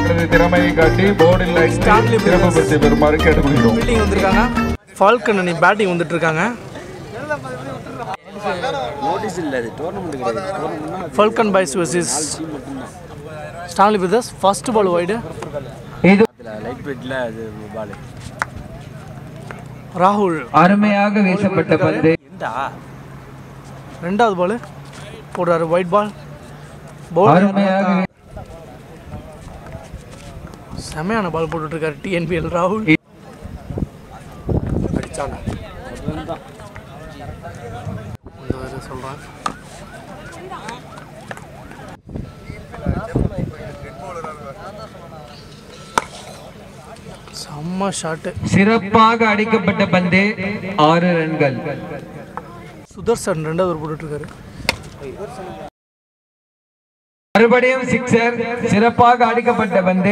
தங்களது திறமையை காட்டி போர்டில் Stanley சிறப்பு பரிசு பெறுமாறு கேட்டுக்கொள்கிறோம் ஃபீல்டிங் வந்திருக்காங்க ஃபால்கன் அணி பேட்டிங் வந்துட்டு இருக்காங்க நோட்டீஸ் இல்லை அது டோர்னமெண்ட் கிடையாது டோர்னமெண்ட்னா ஃபால்கன் பாய்ஸ் வர்சஸ் டீம் மட்டும்தான் Stanley brothers first ball wide இது அதில் லைட் வெயிட்டில் அது பால் ராகுல் அருமையாக வீசப்பட்ட பந்து எந்தா ரெண்டாவது பால் போடுறாரு ஒயிட் பால் பவுல் அருமையாக செமையான பால் போட்டுட்ருக்காரு டிஎன்பிஎல் ராகுல் அடிச்சாங்க அதுதான் இந்த வேறு சொல்கிறேன் செம்ம ஷாட்டு சிறப்பாக அடிக்கப்பட்ட பந்து ஆறு ரன்கள் சுதர்சன் ரெண்டாவது ஒரு போட்டுட்ருக்காரு மறுபடியும் சிக்ஸர் சிறப்பாக அடிக்கப்பட்ட பந்து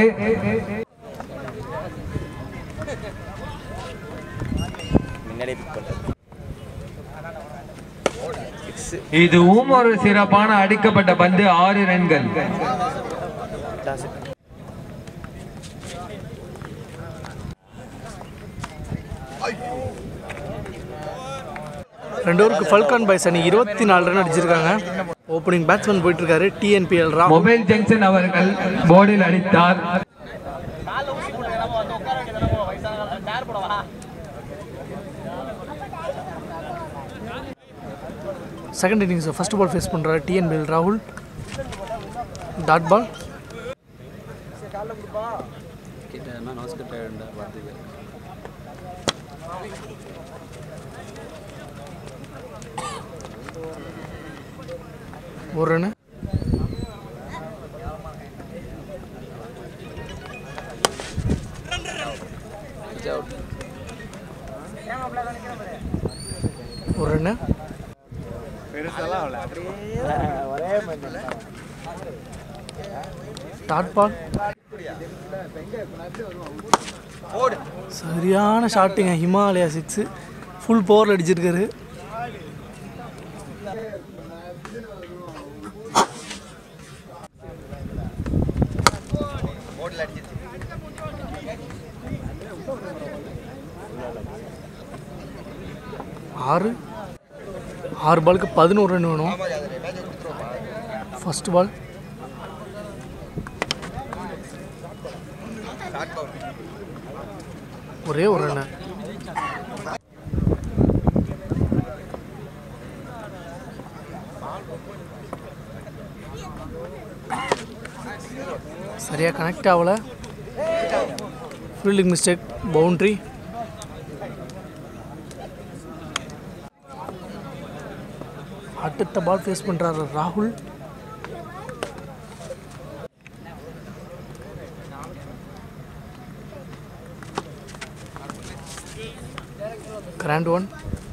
முன்னாடியே பிக் பண்ணுறது இதுவும் ஒரு சிறப்பான அடிக்கப்பட்ட பந்து ஆறு ரன்கள் ரெண்டு ஓவருக்கு ஃபல்கான் பாய்ஸ் அணி இருபத்தி நாலு ரன் அடிச்சிருக்காங்க ஓப்பனிங் பேட்ஸ்மேன் போயிட்டு இருக்காரு டிஎன்பிஎல் ராகுல் மொபைல் ஜங்ஷன் அவர்கள் போர்டில் அடித்தார் second innings first ball face பண்ணுறாரு டிஎன்பிஎல் ராகுல் டாட் பால் கிட்ட நோஸ் கிட்ட வார்த்தைக்கு ஒரு ரன் அவுட் ஒரு ரன் டாட் பால் சரியான ஷாட்டுங்க ஹிமாலயா சிக்ஸு ஃபுல் பவரில் அடிச்சிருக்காரு ஆறு ஆறு பாலுக்கு பதினோரு ரன் வேணும் ஃபர்ஸ்ட் பால் ஒரே ஒரு ரன் சரியாக கனெக்ட் ஆகல ஃபீல்டிங் மிஸ்டேக் பவுண்ட்ரி அடுத்த பால் ஃபேஸ் பண்ணுறாரு ராகுல் கிராண்ட் ஒன்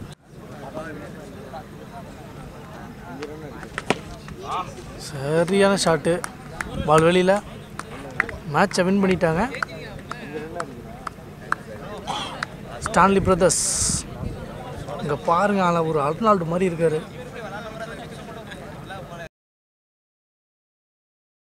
சரியான ஷாட்டு பால் வெளியில் மேட்சை வின் பண்ணிட்டாங்க ஸ்டான்லி பிரதர்ஸ் இங்கே பாருங்க ஆனால் ஒரு அல்நால்டு மாதிரி இருக்காரு